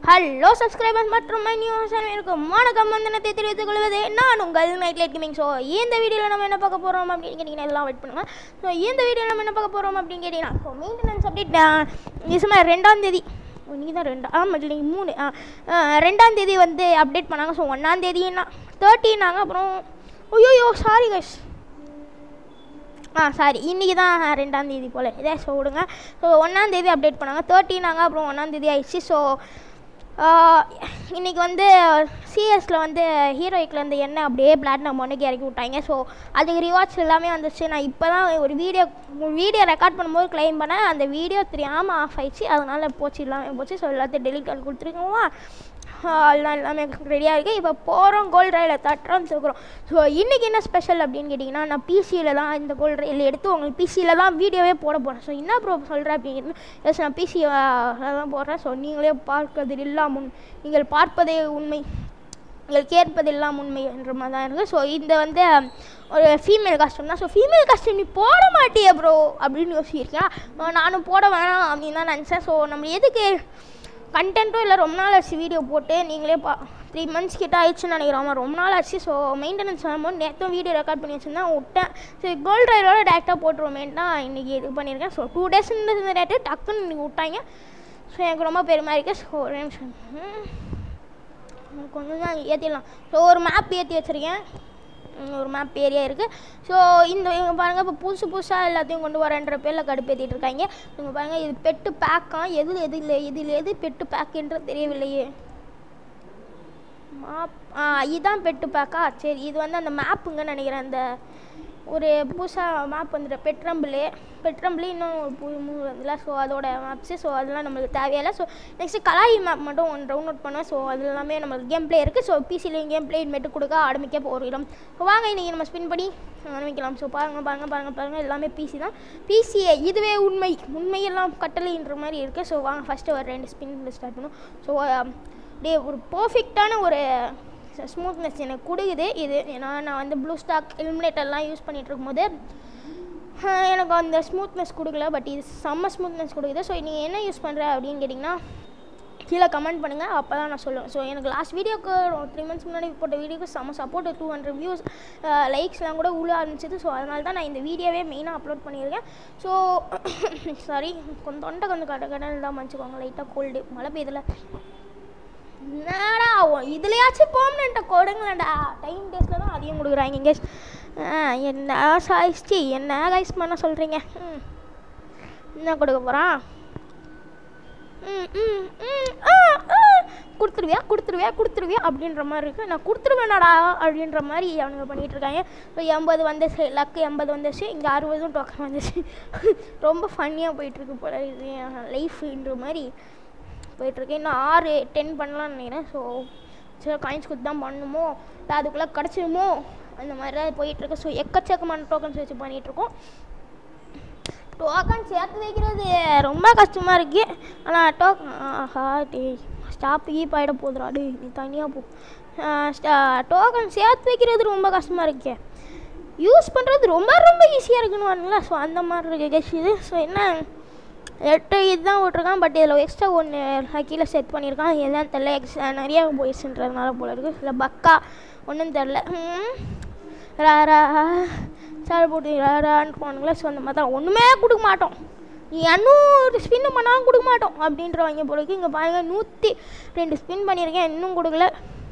Hello subscribers மற்றும் my new இருக்கும் வணக்கம் வந்தனத்தை தெரிவித்துக் கொள்வது நான் உங்கள் நைட் லைட் கேமிங் ஸோ இந்த வீடியோவில் நம்ம என்ன பார்க்க போகிறோம் அப்படின்னு கேட்டிங்கன்னா எல்லாம் வெயிட் பண்ணுங்க ஸோ இந்த வீடியோவில் நம்ம என்ன பார்க்க போகிறோம் அப்படின்னு கேட்டிங்கன்னா ஸோ மெயின்டெனன்ஸ் அப்டேட் நிசமாக ரெண்டாம் தேதி இன்னைக்கு தான் ரெண்டா ஆமாம் இல்லை மூணு ஆ ஆ, ரெண்டாம் தேதி வந்து அப்டேட் பண்ணாங்க ஸோ ஒன்றாம் தேதினா தேர்ட்டினாங்க அப்புறம் ஐயோ சாரி கைஸ் ஆ சாரி இன்றைக்கி தான் ரெண்டாம் தேதி போல் இதே ஸோ விடுங்க ஸோ ஒன்றாந்தேதி அப்டேட் பண்ணாங்க தேர்ட்டினாங்க அப்புறம் ஒன்றாந்தேதி ஆயிடுச்சு ஸோ இன்றைக்கி வந்து சிஎஸில் வந்து ஹீரோயிக்கில் இருந்து என்ன அப்படியே பிளாட்டினம் மொன்னைக்கு இறக்கி விட்டாங்க ஸோ அதுக்கு ரிவார்ட்ஸ் எல்லாமே வந்துச்சு நான் இப்போ தான் ஒரு வீடியோ வீடியோ ரெக்கார்ட் பண்ணும்போது க்ளைம் பண்ணேன் அந்த வீடியோ தெரியாமல் ஆஃப் ஆயிடுச்சு அதனால் போச்சு இல்லாமல் போச்சு ஸோ எல்லாத்தையும் டெலிட் பண்ணி கொடுத்துருக்கோமா எல்லாம் எல்லாமே ரெடியாக இருக்குது இப்போ போகிறோம் கோல்ட் ரயிலில் தட்டுறோம் தூக்குறோம் ஸோ இன்றைக்கி என்ன ஸ்பெஷல் அப்படின்னு கேட்டிங்கன்னா நான் பிசியில் தான் இந்த கோல்ட் ரயில் எடுத்து உங்களுக்கு பிசியில் தான் வீடியோவே போட போகிறேன் ஸோ என்ன ப்ரோ சொல்கிறேன் அப்படின்னு எஸ் நான் பிசி தான் போடுறேன் ஸோ நீங்களே பார்ப்பது எல்லாம் உண் நீங்கள் பார்ப்பதே உண்மை நீங்கள் கேட்பதெல்லாம் உண்மை என்ற மாதிரி தான் இருக்குது ஸோ இந்த வந்து ஒரு ஃபீமேல் காஸ்டியூம் தான் ஸோ ஃபீமேல் காஸ்டியூம் நீ போட மாட்டியே ப்ரோ அப்படின்னு யோசிச்சிருக்கேன் நானும் போட வேணாம் அப்படின்னு தான் நினச்சேன் ஸோ நம்ம எதுக்கு கண்டென்ட்டும் இல்லை ரொம்ப நாள் ஆச்சு வீடியோ போட்டு நீங்களே பா த்ரீ மந்த்ஸ் கிட்ட ஆயிடுச்சுன்னு நினைக்கிறோம் ஆமாம் ரொம்ப நாள் ஆச்சு ஸோ மெயின்டெனன்ஸ் ஆகும்போது நேற்றும் வீடியோ ரெக்கார்ட் பண்ணி வச்சுருந்தேன் விட்டேன் சரி கோல்ட் ரைடோட டேரெக்டாக போட்டுருவோமேன்னு தான் இன்றைக்கி இது பண்ணியிருக்கேன் ஸோ டூ டேஸ் இருந்த டேட்டு டக்குன்னு இன்றைக்கி விட்டாங்க ஸோ எனக்கு ரொம்ப பெருமையாக இருக்குது ஸோ ஒரே நிமிஷம் ம். கொஞ்சம் தான் ஏற்றிடலாம் ஸோ ஒரு மேப் ஏற்றி வச்சுருக்கேன் ம், ஒரு மேப் ஏரியா இருக்குது ஸோ இந்த இவங்க பாருங்கள் இப்போ புதுசு புதுசாக எல்லாத்தையும் கொண்டு வரேன்ற பேரில் கடுப்பேற்றிட்டு இருக்காங்க இவங்க பாருங்கள் இது பெட்டு பேக்கா எதில் எது இல்லை இதில் எது பெட்டு பேக்குன்ற தெரியவில்லையே மாப் ஆ இதுதான் பெட்டு பேக்கா சரி இது வந்து அந்த மேப்புங்கன்னு நினைக்கிறேன் அந்த ஒரு புதுசாக மேப் வந்துட்டு பெட்ரம்பிளு பெட்ரம்பிளு இன்னும் ஒரு புது மூணு வந்துல ஸோ அதோட மேப்ஸு ஸோ அதெல்லாம் நம்மளுக்கு தேவையில்லை ஸோ நெக்ஸ்ட்டு கலாயி மேப் மட்டும் ஒன்று டவுன்லோட் பண்ணுவேன் ஸோ அது எல்லாமே நம்மளுக்கு கேம் ப்ளே இருக்குது ஸோ பிசிலையும் கேம் ப்ளே இனிமேட்டு கொடுக்க ஆரம்பிக்க போகிறோம் ஸோ வாங்க இன்றைக்கி நம்ம ஸ்பின் பண்ணி ஆரம்பிக்கலாம் ஸோ பாருங்கள் பாருங்கள் பாருங்கள் பாருங்கள் எல்லாமே பிசி தான் பிசிஏ இதுவே உண்மை உண்மையெல்லாம் கட்டளைன்ற மாதிரி இருக்குது ஸோ வாங்க ஃபஸ்ட்டு ஒரு ரெண்டு ஸ்பின் ஸ்டார்ட் பண்ணும் ஸோ டே ஒரு பர்ஃபெக்டான ஒரு ஸ்மூத்னஸ் எனக்கு கொடுக்குது இது ஏன்னா நான் வந்து ப்ளூ ஸ்டாக் எலிமினேட்டர்லாம் யூஸ் பண்ணிகிட்டு இருக்கும்போது ஆஹ், எனக்கு அந்த ஸ்மூத்னஸ் கொடுக்கல பட் இது செம்ம ஸ்மூத்னஸ் கொடுக்குது ஸோ நீங்கள் என்ன யூஸ் பண்ணுற அப்படின்னு கேட்டிங்கன்னா கீழே கமெண்ட் பண்ணுங்கள் அப்போ தான் நான் சொல்லுவேன் ஸோ எனக்கு லாஸ்ட் வீடியோக்கு த்ரீ மந்த்ஸ் முன்னாடி போட்ட வீடியோக்கு செம்ம சப்போர்ட் டூ ஹண்ட்ரட் வியூஸ் லைக்ஸ்லாம் கூட உள்ள ஆரம்பிச்சது ஸோ அதனால தான் நான் இந்த வீடியோவே மெயினாக அப்லோட் பண்ணியிருக்கேன் ஸோ சாரி கொஞ்சம் தொண்டை கொஞ்சம் கட கடல் தான் மன்னிச்சுக்கோங்க லைட்டாக கோல்டு மழை பெய்யுதுல என்னடா உன் இதுலயாச்சும் பெர்மனெண்ட்டை கொடுங்களேன்டா டைம் டேஸில் தான் அதிகம் கொடுக்குறாங்க கேஸ் என்ன சாய்ஸ்டி என்ன கைஸ் பண்ண சொல்கிறீங்க ம் என்ன கொடுக்க போகிறான் ம் ம் ம் ஆ ஆ கொடுத்துருவியா கொடுத்துருவியா கொடுத்துருவியா அப்படின்ற மாதிரி இருக்குது நான் கொடுத்துருவேனடா அப்படின்ற மாதிரி அவனுங்க பண்ணிகிட்டு இருக்காங்க ஸோ எண்பது வந்துச்சு லக்கு எண்பது வந்துச்சு இங்கே அறுபதும் டோக்கன் வந்துச்சு ரொம்ப ஃபன்னியாக போயிட்டுருக்கு போல இது லைஃப்ன்ற மாதிரி போயிட்டுருக்கு இன்னும் ஆறு டென் பண்ணலாம்னு நினைக்கிறேன் ஸோ சரி காயின்ஸ் கொடுத்து தான் பண்ணணுமோ இல்லை அதுக்குள்ளே கிடச்சிருமோ அந்த மாதிரி தான் போயிட்டுருக்கு ஸோ எக்கச்சக்கமான டோக்கன்ஸ் வச்சு பண்ணிகிட்ருக்கோம் டோக்கன் சேர்த்து வைக்கிறது ரொம்ப கஷ்டமாக இருக்கு ஆனால் டோக்கன் ஆஹா டேய் ஸ்டாப் கீப் ஆகிட போதுடா டேய் நீ தனியாக போ டோக்கன் சேர்த்து வைக்கிறது ரொம்ப கஷ்டமாக இருக்கே யூஸ் பண்ணுறது ரொம்ப ரொம்ப ஈஸியாக இருக்குன்னு வரல ஸோ அந்த மாதிரி இருக்கு கெஸ் இது ஸோ என்ன எட்டு இதுதான் விட்ருக்கான் பட் இதில் எக்ஸ்ட்ரா ஒன்று கீழே செட் பண்ணியிருக்கான் எல்லாம் தெரில எக்ஸ் நிறையா போயிடுச்சுன்றதுனால போல இருக்குது இல்லை பக்கா ஒன்றும் தெரில ராரா சார் போட்டு ராரான்னு போனாங்களே ஸோ அந்த மாதிரி தான் ஒன்றுமே கொடுக்க மாட்டோம் நீ இன்னும் ஸ்பின் பண்ணாலும் கொடுக்க மாட்டோம் அப்படின்றவங்க போல இருக்கு இங்கே பாருங்க நூற்றி ரெண்டு ஸ்பின் பண்ணியிருக்கேன் இன்னும் கொடுக்கல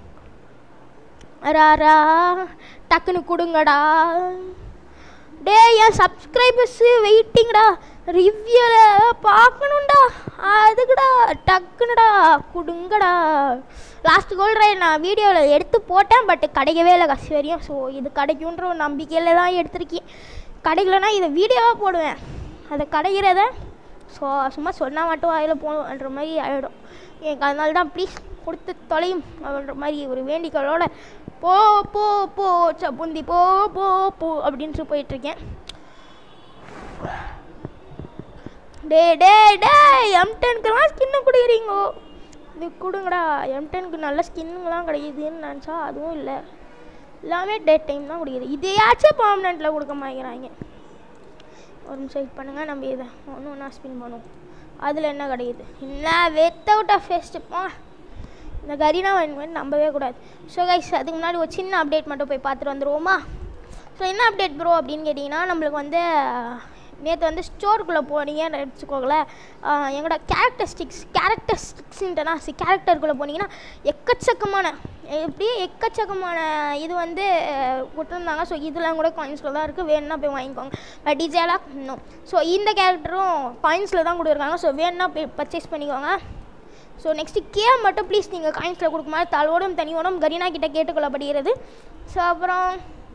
ராரா டக்குன்னு கொடுங்கடா டேய் என் சப்ஸ்கிரைபர்ஸு வெயிட்டிங்கடா ரிவ்யூவில் பார்க்கணும்டா அதுக்குடா டக்குனுடா கொடுங்கடா லாஸ்ட் கோல்ட் ரைட் நான் வீடியோவில் எடுத்து போட்டேன் பட் கிடைக்கவே இல்லை கசி வரையும் ஸோ இது கிடைக்குன்ற ஒரு நம்பிக்கையில் தான் எடுத்திருக்கேன் கிடைக்கலனா இதை வீடியோவாக போடுவேன் அது கிடைக்கிறத ஸோ சும்மா சொன்னால் மட்டும் வாயில் போகணுன்ற மாதிரி ஆகிடும் எனக்கு அதனால தான் ப்ளீஸ் கொடுத்து தொலையும் அப்படின்ற மாதிரி ஒரு வேண்டிக்கலோட போ போ போ சப்புந்தி போ போ போ அப்படின்ட்டு போயிட்டுருக்கேன் டே டே டே எம் டென்க்குலாம் ஸ்கின்னு கொடுக்குறீங்கோ இது கொடுங்கடா எம் டென்க்கு நல்ல ஸ்கின்னுங்களாம் கிடைக்குதுன்னு நினச்சா அதுவும் இல்லை எல்லாமே டே டைம் தான் கொடுக்குது இதையாச்சும் பர்மனெண்ட்டில் கொடுக்க மாட்டேங்கிறாங்க ஒரு நிமிஷம் வெயிட் பண்ணுங்கள் நம்ம இதை ஒன்று ஒன்றா ஸ்பின் பண்ணுவோம் அதில் என்ன கிடைக்குது என்ன வித்தவுட் அ ஃபெஸ்ட்டுப்பா இந்த கரீனா வந்து நம்பவே கூடாது ஸோ கைஸ் அதுக்கு முன்னாடி ஒரு சின்ன அப்டேட் மட்டும் போய் பார்த்துட்டு வந்துருவோமா ஸோ என்ன அப்டேட் ப்ரோ அப்படின்னு கேட்டிங்கன்னா நம்மளுக்கு வந்து நேற்று வந்து ஸ்டோருக்குள்ளே போனீங்கன்னு வச்சுக்கோங்களேன் ஆஹ் எங்களோட கேரக்டரிஸ்டிக்ஸ் கேரக்டரிஸ்டிக்ஸ்ன்ட்டுனா கேரக்டருக்குள்ளே போனீங்கன்னா எக்கச்சக்கமான எப்படியே எக்கச்சக்கமான இது வந்து அஹ், கொடுத்துருந்தாங்க ஸோ இதெல்லாம் கூட காயின்ஸில் தான் இருக்குது வேணும்னா போய் வாங்கிக்கோங்க டிஜேலாக இன்னும் ஸோ இந்த கேரக்டரும் காயின்ஸில் தான் கொடுத்துருக்காங்க ஸோ வேணும்னா போய் பர்ச்சேஸ் பண்ணிக்கோங்க ஸோ நெக்ஸ்ட்டு கே மட்டும் ப்ளீஸ் நீங்கள் காயின்ஸில் கொடுக்க மாதிரி தலோடும் தனியோடும் கரீனா கிட்ட கேட்டுக்கொள்ளப்படுகிறது ஸோ அப்புறம்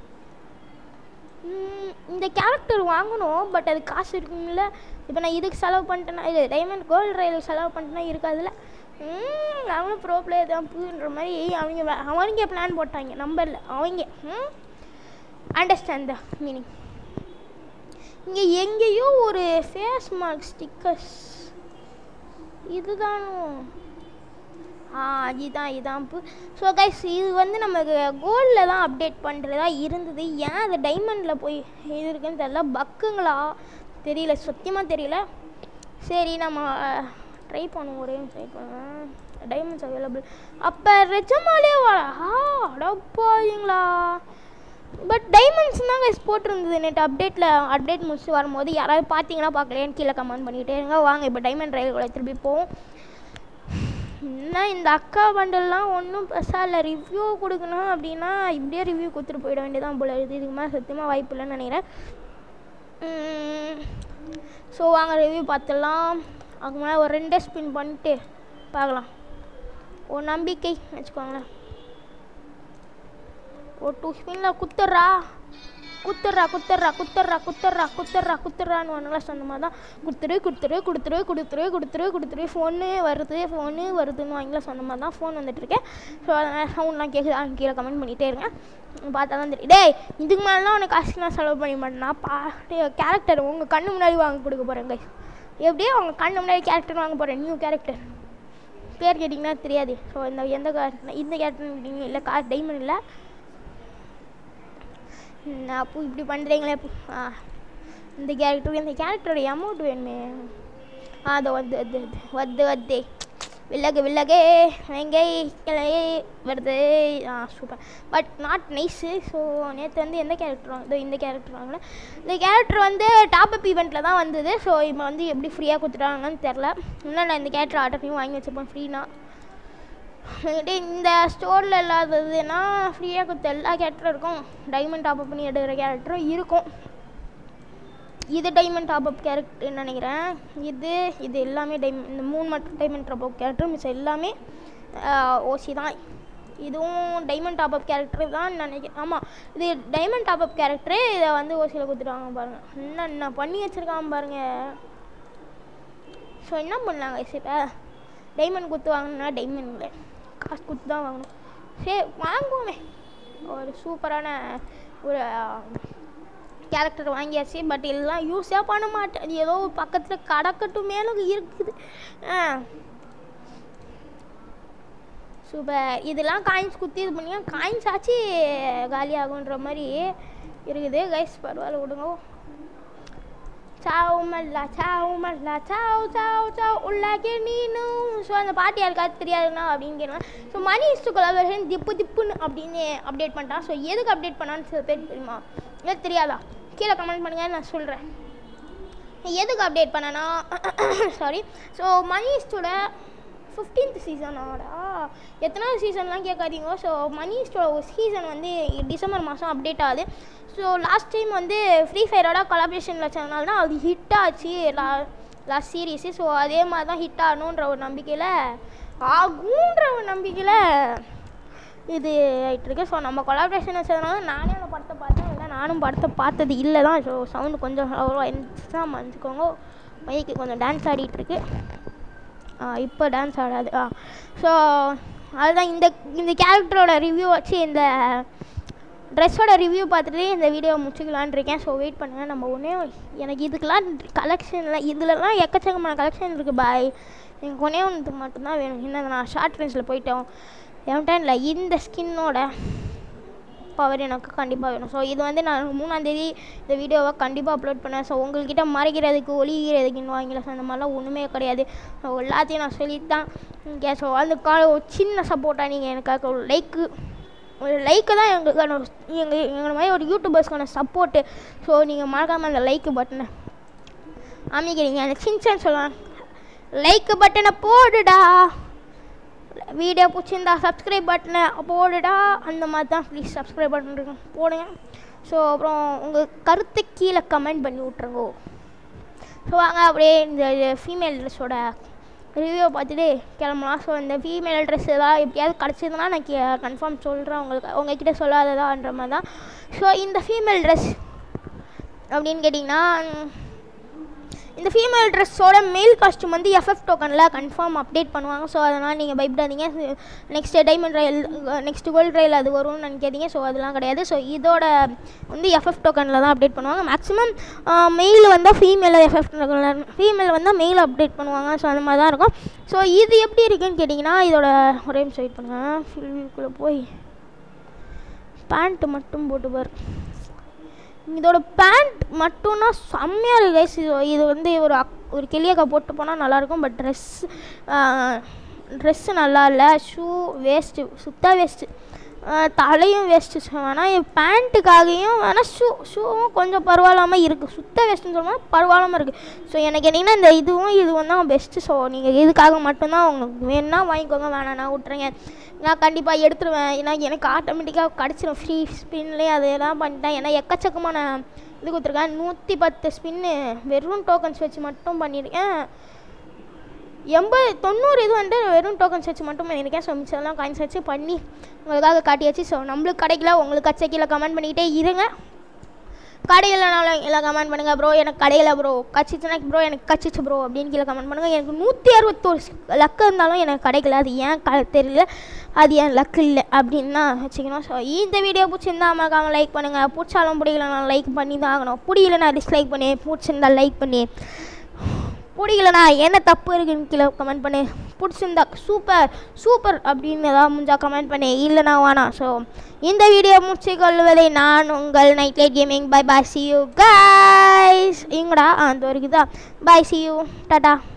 ம், இந்த கேரக்டர் வாங்கணும் பட் அது காசு இருக்குங்கள இப்போ நான் இதுக்கு செலவு பண்ணிட்டேன்னா இது டைமண்ட் கோல்டு ரயில் செலவு பண்ணிட்டேன்னா இருக்காதுல்ல ம், அவனும் ப்ரோ பிளேயர் தான் பூன்ற மாதிரி அவங்க வே- அவங்க பிளான் போட்டாங்க நம்பரில் அவங்க அண்டர்ஸ்டாண்ட் த மீனிங் இங்கே எங்கேயோ ஒரு ஃபேஸ் மார்க் ஸ்டிக்கர்ஸ் இதுதானோ ஆ இதுதான் இதான் ஸோ கைஸ் இது வந்து நமக்கு கோல்டில் தான் அப்டேட் பண்ணுறதா இருந்தது ஏன் அது டைமண்டில் போய் இது இருக்குன்னு தெரியல பக்குங்களா தெரியல சத்தியமாக தெரியல சரி நம்ம ட்ரை பண்ணுவோம் ஒரே ட்ரை பண்ணுவேன் டைமண்ட்ஸ் அவைலபிள் அப்போ ரெஜமாலே வாடா அடப்பாங்களா பட் டைமண்ட்ஸ் தான் கைஸ் போட்டிருந்தது நேற்று அப்டேட்டில் அப்டேட் முடிச்சு வரும்போது யாராவது பார்த்தீங்கன்னா பார்க்கலையான்னு கீழே கமெண்ட் பண்ணிக்கிட்டே இருங்க வாங்க இப்போ டைமண்ட் ரயில் கூட திருப்பி போவோம் என்ன இந்த அக்கா பண்டல்லாம் ஒன்றும் பெருசாக இல்லை ரிவ்யூ கொடுக்கணும் அப்படின்னா இப்படியே ரிவ்யூ கொடுத்துட்டு போயிட வேண்டியதான் போல இருக்குது இதுக்கு மேலே சத்தியமாக வாய்ப்பு இல்லைன்னு நினைக்கிறேன் ஸோ வாங்க ரிவ்யூ பார்த்துடலாம் அதுக்கு முன்னாடி ஒரு ரெண்டே ஸ்பின் பண்ணிட்டு பார்க்கலாம் ஒரு நம்பிக்கை வச்சுக்கோங்களேன் ஒரு டூ ஸ்பின்னில் குத்துட்றா குத்துட்றா குத்துட்றா குத்துட்றா குத்துட்றா குத்துட்றா குத்துட்றான்னு ஒன்றுங்களா சொன்ன மாதிரி தான் கொடுத்துரு கொடுத்துரு கொடுத்துரு கொடுத்துரு கொடுத்துரு கொடுத்துரு ஃபோனு வருது ஃபோனு வருதுன்னு வாங்கிலாம் சொன்ன மாதிரி தான் ஃபோன் வந்துட்டு இருக்கேன் ஸோ அதனால் சவுண்ட்லாம் கேட்குது அங்கே கீழே கமெண்ட் பண்ணிகிட்டே இருங்க பார்த்தா தான் தெரியும் டேய் இதுக்கு மேலாம் உனக்கு காசுலாம் செலவு பண்ணி மாட்டேனா பா கேரக்டர் உங்கள் கண்ணு முன்னாடி வாங்க கொடுக்க போகிறேன் guys எப்படியோ உங்கள் கண்ணு முன்னாடி கேரக்டர் வாங்க போகிறேன் நியூ கேரக்டர் பேர் கேட்டிங்கன்னா தெரியாது ஸோ இந்த எந்த கேரக்டர் இந்த கேரக்டர் கேட்டிங்க இல்லை கார் டைமண்ட் இல்லை நான் அப்போ இப்படி பண்ணுறீங்களே அப்போ ஆ இந்த கேரக்டர் இந்த கேரக்டரோட அமௌண்ட் வேணுமே ஆ அது வந்து அது அது வந்து வந்து வில்லகு வில்லகே வெங்கை கிளை வருது ஆ super but not nice so நேற்று வந்து எந்த கேரக்டர் வாங்க இந்த கேரக்டர் வாங்கினேன் இந்த கேரக்டர் வந்து டாப் அப் ஈவெண்ட்டில் தான் வந்தது ஸோ இப்போ வந்து எப்படி ஃப்ரீயாக கொடுத்துட்டாங்கன்னு தெரில இன்னும் நான் இந்த கேரக்டர் ஆர்டர் பண்ணி வாங்கி வச்சுப்பேன் ஃப்ரீனா என்கிட்ட இந்த ஸ்டோரில் இல்லாததுன்னா ஃப்ரீயாக கொடுத்த எல்லா கேரக்டரும் இருக்கும் டைமண்ட் டாப் பண்ணி எடுக்கிற கேரக்டரும் இருக்கும் இது டைமண்ட் டாப் அப் கேரக்டர்னு நினைக்கிறேன் இது இது எல்லாமே டைமண்ட் இந்த மூணு மட்டும் டைமண்ட் டாப் அப் கேரக்டர் மிச்சம் எல்லாமே ஓசி தான் இதுவும் டைமண்ட் டாப் அப் கேரக்டர் தான் நினைக்கிறேன் ஆமாம் இது டைமண்ட் டாப் அப் கேரக்டரு இதை வந்து ஓசியில் கொடுத்துருவாங்க பாருங்கள் என்ன என்ன பண்ணி வச்சுருக்காங்க பாருங்கள் ஸோ என்ன பண்ணலாங்க இப்போ டைமண்ட் கொடுத்து வாங்கினா டைமண்டில் காசு கொடுத்து தான் வாங்கணும் சரி வாங்குவோமே ஒரு சூப்பரான ஒரு கேரக்டர் வாங்கியாச்சு பட் இதெல்லாம் யூஸே பண்ண மாட்டேன் அது ஏதோ பக்கத்தில் கடக்கட்டும் மேலும் இருக்குது ஆ சூப்பர் இதெல்லாம் காயின்ஸ் குத்தி இது பண்ணி காயின்ஸ் ஆச்சு காலியாகுன்ற மாதிரி இருக்குது கைஸ் பரவாயில்ல விடுங்க சாவு மல்லா சாவு மல்லா சாவு சாவு சாவு உள்ளாக்கே நீனும் ஸோ அந்த பாட்டு யாருக்காவது தெரியாதுன்னா அப்படின்னு கேட்கலாம் ஸோ மணி இஸ்டு கொலாபரேஷன் திப்பு திப்புன்னு அப்படின்னு அப்டேட் பண்ணிட்டான் ஸோ எதுக்கு அப்டேட் பண்ணான்னு சில பேர் தெரியுமா இல்லை தெரியாதா கீழே கமெண்ட் பண்ணுங்க நான் சொல்கிறேன் எதுக்கு அப்டேட் பண்ணனா சாரி ஸோ மணி இஸ்டோட ஃபிஃப்டீன்த் சீசனோட எத்தனாவது சீசன்லாம் கேட்காதீங்க ஸோ மணி இஸ்டோட ஒரு சீசன் வந்து டிசம்பர் மாதம் அப்டேட் ஆகுது ஸோ லாஸ்ட் டைம் வந்து ஃப்ரீ ஃபயரோட கொலாபரேஷன் வச்சதுனால தான் அது ஹிட் ஆச்சு லா லாஸ்ட் சீரீஸு ஸோ அதே மாதிரி தான் ஹிட் ஆகணுன்ற ஒரு நம்பிக்கையில் ஆகுன்ற ஒரு நம்பிக்கையில் இது ஆகிட்டுருக்கு ஸோ நம்ம கொலாபரேஷன் வச்சதுனால நானே அந்த படத்தை பார்த்தேன் இல்லை நானும் படத்தை பார்த்தது இல்லை தான் ஸோ சவுண்டு கொஞ்சம் அவ்வளோ இருந்துச்சுன்னா மன்னிச்சுக்கோங்க மைக்கு கொஞ்சம் டான்ஸ் ஆடிட்டுருக்கு இப்போ டான்ஸ் ஆடாது ஆ ஸோ அதுதான் இந்த இந்த கேரக்டரோட ரிவ்யூ வச்சு இந்த ட்ரெஸ்ஸோட ரிவ்யூ பார்த்துட்டு இந்த வீடியோ முடிச்சுக்கலான் இருக்கேன் ஸோ வெயிட் பண்ணுங்கள் நம்ம ஒன்றே எனக்கு இதுக்கெலாம் கலெக்ஷன்லாம் இதுலலாம் எக்கச்சக்கமான கலெக்ஷன் இருக்குது பாய் எனக்கு ஒன்றே ஒன்று மட்டும்தான் வேணும் என்ன நான் ஷார்ட் ரேஞ்சில் போயிட்டோம் என்கிட்ட இல்லை இந்த ஸ்கின்னோட பவர் எனக்கு கண்டிப்பாக வேணும் ஸோ இது வந்து நான் மூணாந்தேதி இந்த வீடியோவை கண்டிப்பாக அப்லோட் பண்ணேன் ஸோ உங்கள்கிட்ட மறைக்கிறதுக்கு ஒளிகிறதுக்கு இன்னும் ஆங்கிலம் அந்த மாதிரிலாம் ஒன்றுமே கிடையாது ஸோ எல்லாத்தையும் நான் சொல்லி தான் இருக்கேன் ஸோ அந்த கால ஒரு சின்ன சப்போர்ட்டாக நீங்கள் எனக்காக ஒரு லைக்கு ஒரு லைக்கு தான் எங்களுக்கான எங்கள் எங்களை மாதிரி ஒரு யூடியூபர்ஸ்க்கான சப்போர்ட்டு ஸோ நீங்கள் மறக்காமல் அந்த லைக்கு பட்டனை அமைக்கிறீங்க அந்த சின்சன் சொல்லலாம் லைக் பட்டனை போடுடா வீடியோ பிடிச்சிருந்தா சப்ஸ்கிரைப் பட்டனை போடுடா அந்த மாதிரி தான் ப்ளீஸ் சப்ஸ்கிரைப் பட்டன் இருக்கு போடுங்க ஸோ அப்புறம் உங்கள் கருத்தை கீழே கமெண்ட் பண்ணி விட்ருங்கோ ஸோ வாங்க அப்படியே இந்த ஃபீமேல் ட்ரெஸ்ஸோட ரிவ்யூ பார்த்துட்டு கிளம்பலாம் ஸோ இந்த ஃபீமேல் ட்ரெஸ் ஏதாவது எப்படியாவது கிடச்சதுன்னா நான் கன்ஃபார்ம் சொல்கிறேன் உங்களுக்கு உங்ககிட்ட சொல்லாததான்ற மாதிரி தான் ஸோ இந்த ஃபீமேல் ட்ரெஸ் அப்படின்னு கேட்டிங்கன்னா இந்த ஃபீமேல் ட்ரெஸ்ஸோட மேல் காஸ்ட்யூம் வந்து எஃப்எஃப் டோக்கனில் கன்ஃபார்ம் அப்டேட் பண்ணுவாங்க ஸோ அதனால் நீங்கள் பயப்படாதீங்க next diamond royale next gold royale அது வரும்னு நினைக்காதீங்க ஸோ அதெல்லாம் கிடையாது ஸோ இதோட வந்து எஃப்எஃப் டோக்கனில் தான் அப்டேட் பண்ணுவாங்க மேக்ஸிமம் மெயில் வந்தால் ஃபீமேல் எஃப்எஃப் டோக்கனில் ஃபீமேல் வந்தால் மெயில் அப்டேட் பண்ணுவாங்க ஸோ அந்த மாதிரி தான் இருக்கும் ஸோ இது எப்படி இருக்குன்னு கேட்டிங்கன்னா இதோட ஒரே நிமிஷம் வெயிட் பண்ணுங்கள் ஃபில்குள்ளே போய் பேண்ட்டு மட்டும் போட்டு பாரு இதோட பேண்ட் மட்டும்னா செம்மையாக இருக்குது கைஸ் இது இது வந்து ஒரு அக் ஒரு கிளியக்கா போட்டு போனால் நல்லாயிருக்கும் பட் ட்ரெஸ் ட்ரெஸ்ஸு நல்லா இல்லை ஷூ வேஸ்ட்டு சுத்தா வேஸ்ட்டு தலையும் வேஸ்ட்டு வேணால் என் பேண்ட்டுக்காகவும் வேணால் ஷூ ஷூவும் கொஞ்சம் பரவாயில்லாமல் இருக்குது சுத்த வேஸ்ட்டுன்னு சொன்னால் பரவாயில்லாமல் இருக்குது ஸோ எனக்கு என்னென்னா இந்த இதுவும் இதுவும் தான் பெஸ்ட்டு ஸோ நீங்கள் இதுக்காக மட்டும்தான் உங்களுக்கு வேணும்னா வாங்கிக்கோங்க வேணாம்னா விட்ருங்க நான் கண்டிப்பாக எடுத்துருவேன் ஏன்னா எனக்கு ஆட்டோமேட்டிக்காக கிடச்சிரும் ஃப்ரீ ஸ்பின்லேயே அதெல்லாம் பண்ணிட்டேன் ஏன்னா எக்கச்சக்கமான இது கொடுத்துருக்கேன் நூற்றி பத்து ஸ்பின்னு வெறும் டோக்கன்ஸ் வச்சு மட்டும் பண்ணியிருக்கேன் எண்பது தொண்ணூறு இது வந்து வெறும் டோக்கன்ஸ் வச்சு மட்டும் பண்ணியிருக்கேன் ஸோ மிச்சம்லாம் காயின்ஸ் வச்சு பண்ணி உங்களுக்காக காட்டியாச்சு ஸோ நம்மளுக்கு கிடைக்கல உங்களுக்கு கச்சை கீழே கமெண்ட் பண்ணிக்கிட்டே இருங்க கடையிலனாலும் எல்லாம் கமெண்ட் பண்ணுங்கள் ப்ரோ எனக்கு கடையில் ப்ரோ கச்சிச்சுனா ப்ரோ எனக்கு கச்சிச்சு ப்ரோ அப்படின்னு கீழே கமெண்ட் பண்ணுங்கள் எனக்கு நூற்றி அறுபத்தோரு லக்கு இருந்தாலும் எனக்கு கிடைக்கல அது ஏன் க தெரியல அது ஏன் லக்கு இல்லை அப்படின்னு தான் வச்சுக்கணும் ஸோ இந்த வீடியோ பிடிச்சிருந்தா மறக்காமல் லைக் பண்ணுங்கள் பிடிச்சாலும் பிடிக்கலனா லைக் பண்ணி தான் ஆகணும் பிடிக்கலனா டிஸ்லைக் பண்ணி பிடிச்சிருந்தா லைக் பண்ணி பிடிக்கலனா என்ன தப்பு இருக்குன்னு கீழே கமெண்ட் பண்ணு பிடிச்சிருந்தா சூப்பர் சூப்பர் அப்படின்னு ஏதாவது முடிஞ்சா கமெண்ட் பண்ணி இல்லைனா வேணாம் ஸோ இந்த வீடியோ முடிச்சு கொள்வதை நான் உங்கள் night light gaming bye bye see you guys இங்கடா ஆ அந்த இருக்குதா பாய் சி யூ டாட்டா